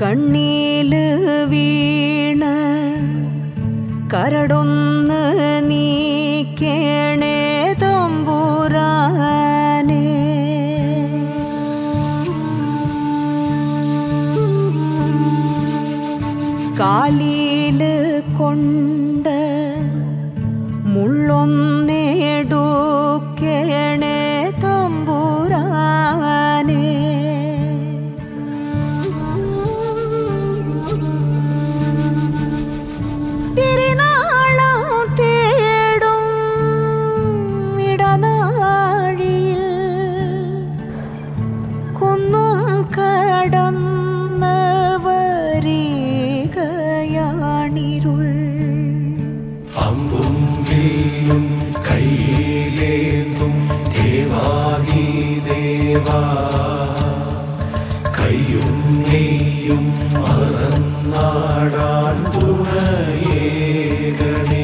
കണ്ണീല് വീണ കരടൊന്ന് നീക്കേണേ തമ്പുരാനേ കാലില് കൊണ്ട് മുള്ളൊന്നേടുക്കേണേ തമ്പുരാനേ തിരുനാളം തേടും ഇടനാഴിയിൽ കുന്നും കടന്ന് വരികയാണിരുൾ അമ്പും വില്ലും കയ്യിലേന്തും ദേവാഹി ദേവാ കയ്യും നെയ്യും മറന്നാടാൻ തുണയേകണേ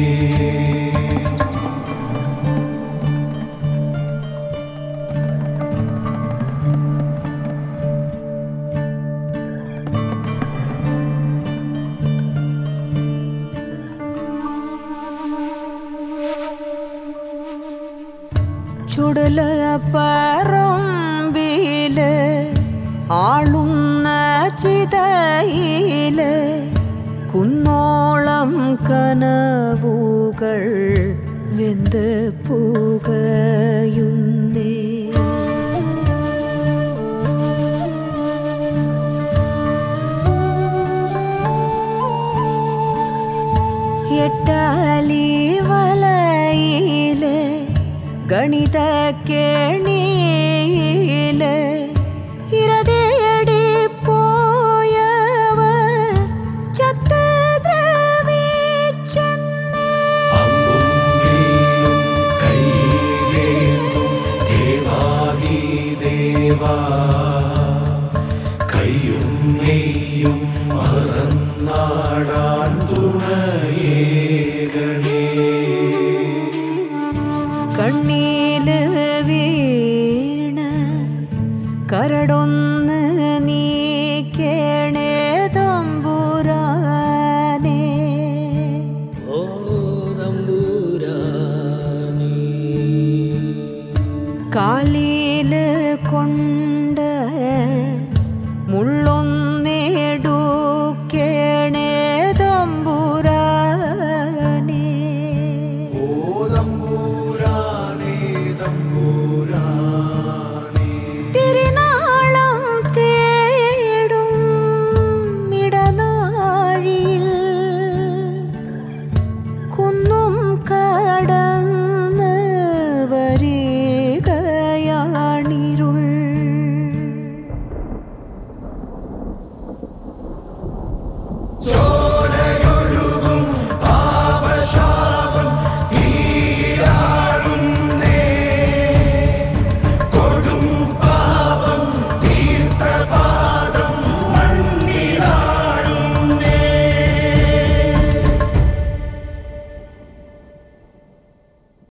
ചുടല പറമ്പില് ആളുന്ന ചിതയില് കുന്നോളം കനവുകൾ വെന്ത് പുകയുന്നേ എട്ടാലി വലയില് ഗണിത കേണിയില് ഇരതേടി പോയവ ചത്ത ദ്രവിച്ചെന്നേ അമ്പും വില്ലും കയ്യിലേന്തും ദേവാഹി ദേവാ കയ്യും നെയ്യും മറന്നാടാൻ തുണയേകണേ കണ്ണീല് വീണ കരടൊന്ന് നീക്കേണേ തമ്പുരാനേ ഓ തമ്പുരാനേ കാലില് കൊണ്ട് മുള്ളൊന്ന്